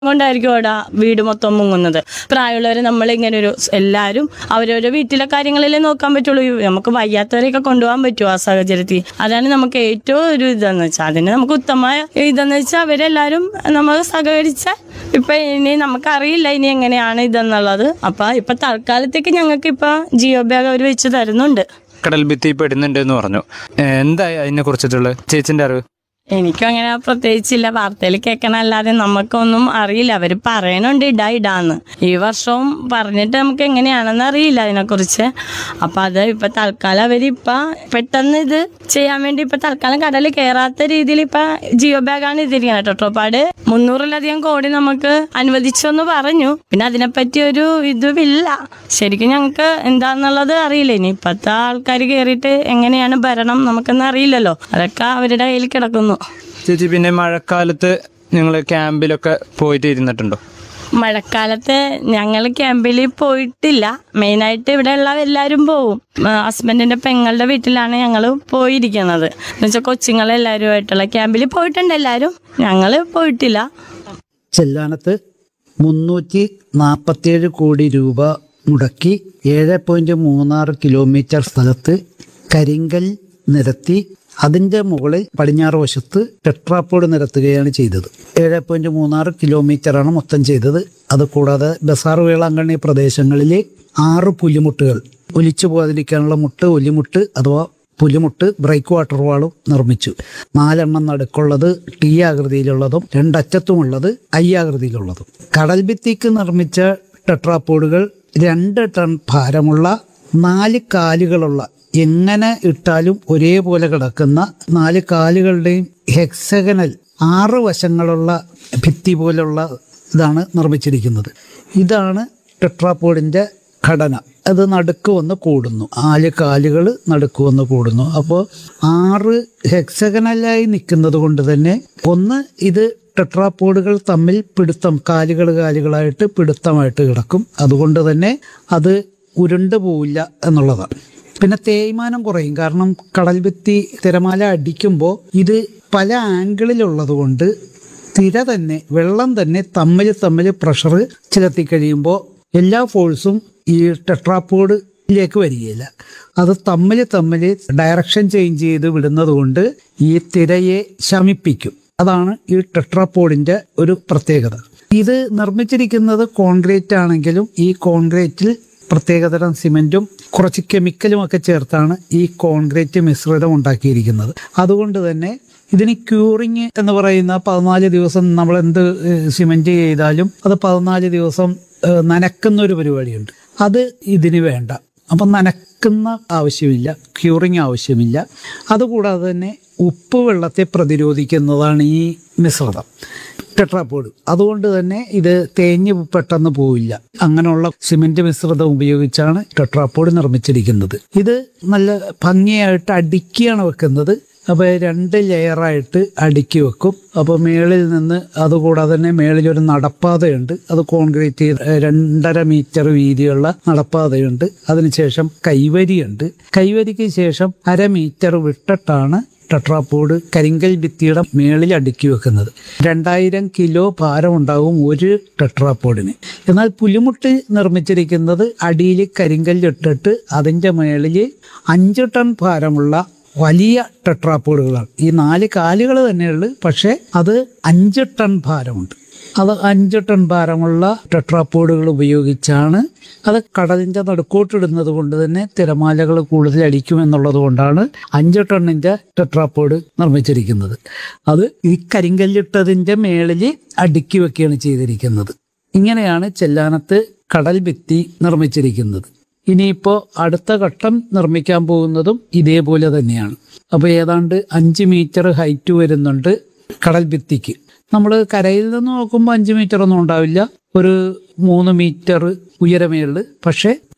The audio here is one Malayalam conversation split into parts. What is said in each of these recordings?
കൊണ്ടായിരിക്കും അവിടെ വീട് മൊത്തം മുങ്ങുന്നത് പ്രായമുള്ളവർ നമ്മൾ ഇങ്ങനെ ഒരു എല്ലാവരും അവരവരുടെ വീട്ടിലെ കാര്യങ്ങളിലേ നോക്കാൻ പറ്റുള്ളൂ നമുക്ക് വയ്യാത്തവരെയൊക്കെ കൊണ്ടുപോകാൻ പറ്റുമോ ആ സാഹചര്യത്തിൽ അതാണ് നമുക്ക് ഏറ്റവും ഒരു ഇതെന്ന് വെച്ചാൽ അതിന് നമുക്ക് ഉത്തമമായ ഇതെന്ന് വെച്ചാൽ അവരെല്ലാവരും നമ്മൾ സഹകരിച്ച ഇപ്പൊ ഇനി നമുക്കറിയില്ല ഇനി എങ്ങനെയാണ് ഇതെന്നുള്ളത് അപ്പൊ ഇപ്പൊ തൽക്കാലത്തേക്ക് ഞങ്ങൾക്ക് ഇപ്പൊ ജിയോ ബാഗ് അവർ വെച്ച് തരുന്നുണ്ട് കടൽ ഭിത്തി പെടുന്നുണ്ട് എന്ന് പറഞ്ഞു ഏഹ് എന്തായി അതിനെ കുറിച്ചിട്ടുള്ള ചേച്ചിന്റെ അറിവ് എനിക്കും അങ്ങനെ പ്രത്യേകിച്ചില്ല വാർത്തയിൽ കേൾക്കണല്ലാതെ നമുക്കൊന്നും അറിയില്ല അവർ പറയണുണ്ട് ഇടാ ഇടാന്ന് ഈ വർഷവും പറഞ്ഞിട്ട് നമുക്ക് എങ്ങനെയാണെന്ന് അറിയില്ല അതിനെക്കുറിച്ച് അപ്പൊ അത് ഇപ്പൊ തൽക്കാലം അവരിപ്പ പെട്ടെന്ന് ഇത് ചെയ്യാൻ വേണ്ടി ഇപ്പൊ തൽക്കാലം കടൽ കയറാത്ത രീതിയിൽ ഇപ്പൊ ജിയോ ബാഗാണ് ഇതിരിക്കുന്നത് ടെട്രോപാട് മുന്നൂറിലധികം കോടി നമുക്ക് അനുവദിച്ചെന്ന് പറഞ്ഞു പിന്നെ അതിനെപ്പറ്റി ഒരു ഇതുമില്ല ശരിക്കും ഞങ്ങൾക്ക് എന്താന്നുള്ളത് അറിയില്ല ഇനി ഇപ്പത്തെ ആൾക്കാർ കയറിയിട്ട് എങ്ങനെയാണ് ഭരണം നമുക്കൊന്നും അറിയില്ലല്ലോ അതൊക്കെ അവരുടെ കയ്യിൽ കിടക്കുന്നു ചേച്ചി പിന്നെ മഴക്കാലത്ത് നിങ്ങൾ ക്യാമ്പിലൊക്കെ പോയിട്ട് ഇരുന്നിട്ടുണ്ടോ മഴക്കാലത്ത് ഞങ്ങൾ ക്യാമ്പിൽ പോയിട്ടില്ല മെയിനായിട്ട് ഇവിടെ ഉള്ള എല്ലാവരും പോവും ഹസ്ബൻഡിന്റെ പെങ്ങളുടെ വീട്ടിലാണ് ഞങ്ങൾ പോയിരിക്കുന്നത് എന്ന് വെച്ചാൽ കൊച്ചുങ്ങളെല്ലാവരുമായിട്ടുള്ള ക്യാമ്പിൽ പോയിട്ടുണ്ട് എല്ലാവരും ഞങ്ങൾ പോയിട്ടില്ല ചെല്ലാനത്ത് മുന്നൂറ്റി നാൽപ്പത്തിയേഴ് കോടി രൂപ മുടക്കി ഏഴ് പോയിന്റ് മൂന്നാറ് കിലോമീറ്റർ സ്ഥലത്ത് കരിങ്കൽ നിരത്തി അതിൻ്റെ മുകളിൽ പടിഞ്ഞാറ് വശത്ത് ടെട്രാപ്പോഡ് നിരത്തുകയാണ് ചെയ്തത് ഏഴ് പോയിന്റ് മൂന്നാറ് കിലോമീറ്ററാണ് മൊത്തം ചെയ്തത് അതുകൂടാതെ ബസാർ വേളാങ്കണ്ണി പ്രദേശങ്ങളിലെ ആറ് പുലിമുട്ടുകൾ ഒലിച്ചു പോകാതിരിക്കാനുള്ള മുട്ട് ഒലിമുട്ട് അഥവാ പുലിമുട്ട് ബ്രേക്ക് വാട്ടർ വാളും നിർമ്മിച്ചു നാലെണ്ണം നടുക്കുള്ളത് ടി ആകൃതിയിലുള്ളതും രണ്ടറ്റത്തുമുള്ളത് ഐ ആകൃതിയിലുള്ളതും കടൽ ഭിത്തിക്ക് നിർമ്മിച്ച ടെട്രാപ്പോഡുകൾ രണ്ട് ടൺ ഭാരമുള്ള നാല് കാലുകളുള്ള എങ്ങനെ ഇട്ടാലും ഒരേപോലെ കിടക്കുന്ന നാല് കാലുകളുടെയും ഹെക്സഗനൽ ആറ് വശങ്ങളുള്ള ഭിത്തി പോലുള്ള ഇതാണ് നിർമ്മിച്ചിരിക്കുന്നത് ഇതാണ് ടെട്രാപ്പോഡിന്റെ ഘടന അത് നടുക്ക് വന്ന് കൂടുന്നു നാല് കാലുകൾ നടുക്ക് വന്ന് കൂടുന്നു അപ്പോൾ ആറ് ഹെക്സഗനലായി നിൽക്കുന്നത് കൊണ്ട് തന്നെ ഒന്ന് ഇത് ടെട്രാപ്പോഡുകൾ തമ്മിൽ പിടുത്തം കാലുകൾ കാലുകളായിട്ട് പിടുത്തമായിട്ട് കിടക്കും അതുകൊണ്ട് തന്നെ അത് ഉരുണ്ടു പോവില്ല എന്നുള്ളതാണ് പിന്നെ തേയ്മാനം കുറയും കാരണം കടൽ ഭിത്തി തിരമാല അടിക്കുമ്പോൾ ഇത് പല ആംഗിളിലുള്ളത് കൊണ്ട് തിര തന്നെ വെള്ളം തന്നെ തമ്മിൽ തമ്മിൽ പ്രഷർ ചെലുത്തി കഴിയുമ്പോൾ എല്ലാ ഫോഴ്സും ഈ ടെട്രാപ്പോഡിലേക്ക് വരികയില്ല അത് തമ്മിൽ തമ്മിൽ ഡയറക്ഷൻ ചേഞ്ച് ചെയ്ത് വിടുന്നത് കൊണ്ട് ഈ തിരയെ ശമിപ്പിക്കും അതാണ് ഈ ടെട്രാപ്പോഡിന്റെ ഒരു പ്രത്യേകത ഇത് നിർമ്മിച്ചിരിക്കുന്നത് കോൺക്രീറ്റ് ആണെങ്കിലും ഈ കോൺക്രീറ്റിൽ പ്രത്യേകതരം സിമെന്റും കുറച്ച് കെമിക്കലും ഒക്കെ ചേർത്താണ് ഈ കോൺക്രീറ്റ് മിശ്രിതം ഉണ്ടാക്കിയിരിക്കുന്നത് അതുകൊണ്ട് തന്നെ ഇതിന് ക്യൂറിങ് എന്ന് പറയുന്ന പതിനാല് ദിവസം നമ്മൾ എന്ത് സിമെന്റ് ചെയ്താലും അത് പതിനാല് ദിവസം ഏഹ്, നനക്കുന്ന ഒരു പരിപാടിയുണ്ട് അത് ഇതിന് വേണ്ട അപ്പം നനക്കുന്ന ആവശ്യമില്ല ക്യൂറിങ് ആവശ്യമില്ല അതുകൂടാതെ തന്നെ ഉപ്പ് വെള്ളത്തെ പ്രതിരോധിക്കുന്നതാണ് ഈ മിശ്രിതം ടെട്രാപ്പോഡ് അതുകൊണ്ട് തന്നെ ഇത് തേഞ്ഞ് പെട്ടെന്ന് പോവില്ല അങ്ങനെയുള്ള സിമെന്റ് മിശ്രിതം ഉപയോഗിച്ചാണ് ടെട്രാപ്പോഡ് നിർമ്മിച്ചിരിക്കുന്നത് ഇത് നല്ല ഭംഗിയായിട്ട് അടുക്കിയാണ് വെക്കുന്നത് അപ്പോൾ രണ്ട് ലെയറായിട്ട് അടുക്കി വെക്കും അപ്പോൾ മേളിൽ നിന്ന് അതുകൂടാതെ തന്നെ മേളിൽ ഒരു നടപ്പാതയുണ്ട് അത് കോൺക്രീറ്റ് ചെയ്ത് രണ്ടര മീറ്റർ വീതിയുള്ള നടപ്പാതയുണ്ട് അതിനുശേഷം കൈവരിയുണ്ട് കൈവരിക്ക് ശേഷം അര മീറ്റർ വിട്ടിട്ടാണ് ടെട്രാപ്പോഡ് കരിങ്കൽ ഭിത്തിയുടെ മേളിൽ അടുക്കി വെക്കുന്നത് രണ്ടായിരം കിലോ ഭാരമുണ്ടാകും ഒരു ടെട്രാപ്പോഡിന് എന്നാൽ പുലിമുട്ട് നിർമ്മിച്ചിരിക്കുന്നത് അടിയിൽ കരിങ്കല്ലിട്ടിട്ട് അതിൻ്റെ മേളിൽ അഞ്ച് ടൺ ഭാരമുള്ള വലിയ ടെട്രാപ്പോഡുകളാണ് ഈ നാല് കാലുകൾ തന്നെയുള്ളു പക്ഷേ അത് അഞ്ച് ടൺ ഭാരമുണ്ട് അത് അഞ്ച് ടൺ ഭാരമുള്ള ടെട്രാപ്പോഡുകൾ ഉപയോഗിച്ചാണ് അത് കടലിൻ്റെ നടുക്കോട്ടിടുന്നത് കൊണ്ട് തന്നെ തിരമാലകൾ കൂടുതൽ അടിക്കുമെന്നുള്ളത് കൊണ്ടാണ് അഞ്ച് ടണ്ണിൻ്റെ ടെട്രാപ്പോഡ് നിർമ്മിച്ചിരിക്കുന്നത് അത് ഈ കരിങ്കല്ലിട്ടതിൻ്റെ മേളിൽ അടുക്കി വെക്കുകയാണ് ചെയ്തിരിക്കുന്നത് ഇങ്ങനെയാണ് ചെല്ലാനത്ത് കടൽ ഭിത്തി നിർമ്മിച്ചിരിക്കുന്നത് ഇനിയിപ്പോൾ അടുത്ത ഘട്ടം നിർമ്മിക്കാൻ പോകുന്നതും ഇതേപോലെ തന്നെയാണ് അപ്പോൾ ഏതാണ്ട് അഞ്ച് മീറ്റർ ഹൈറ്റ് വരുന്നുണ്ട് കടൽ ഭിത്തിക്ക് നമ്മൾ കരയിൽ നിന്ന് നോക്കുമ്പോൾ അഞ്ച് മീറ്റർ ഒന്നും ഉണ്ടാവില്ല ഒരു മൂന്ന് മീറ്റർ ഉയരമേ ഉള്ളൂ പക്ഷേ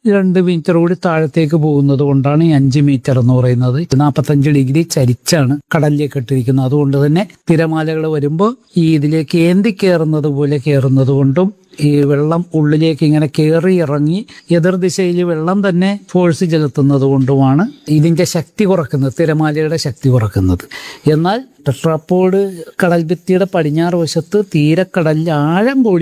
രണ്ട് മീറ്റർ കൂടി താഴത്തേക്ക് പോകുന്നത് കൊണ്ടാണ് ഈ അഞ്ച് മീറ്റർ എന്ന് പറയുന്നത് നാൽപ്പത്തഞ്ച് ഡിഗ്രി ചരിച്ചാണ് കടലിലേക്ക് ഇട്ടിരിക്കുന്നത് അതുകൊണ്ട് തന്നെ തിരമാലകൾ വരുമ്പോൾ ഈ ഇതിലേക്ക് ഏന്തി കയറുന്നത് പോലെ കയറുന്നത് കൊണ്ടും ഈ വെള്ളം ഉള്ളിലേക്ക് ഇങ്ങനെ കയറി ഇറങ്ങി എതിർദിശയിൽ വെള്ളം തന്നെ ഫോഴ്സ് ചെലുത്തുന്നത് കൊണ്ടുമാണ് ഇതിന്റെ ശക്തി കുറക്കുന്നത് തിരമാലയുടെ ശക്തി കുറക്കുന്നത് എന്നാൽ ടെട്രാപ്പോഡ് കടൽഭിത്തിയുടെ പടിഞ്ഞാറ് വശത്ത് തീരക്കടലിൽ ആഴം കൂടി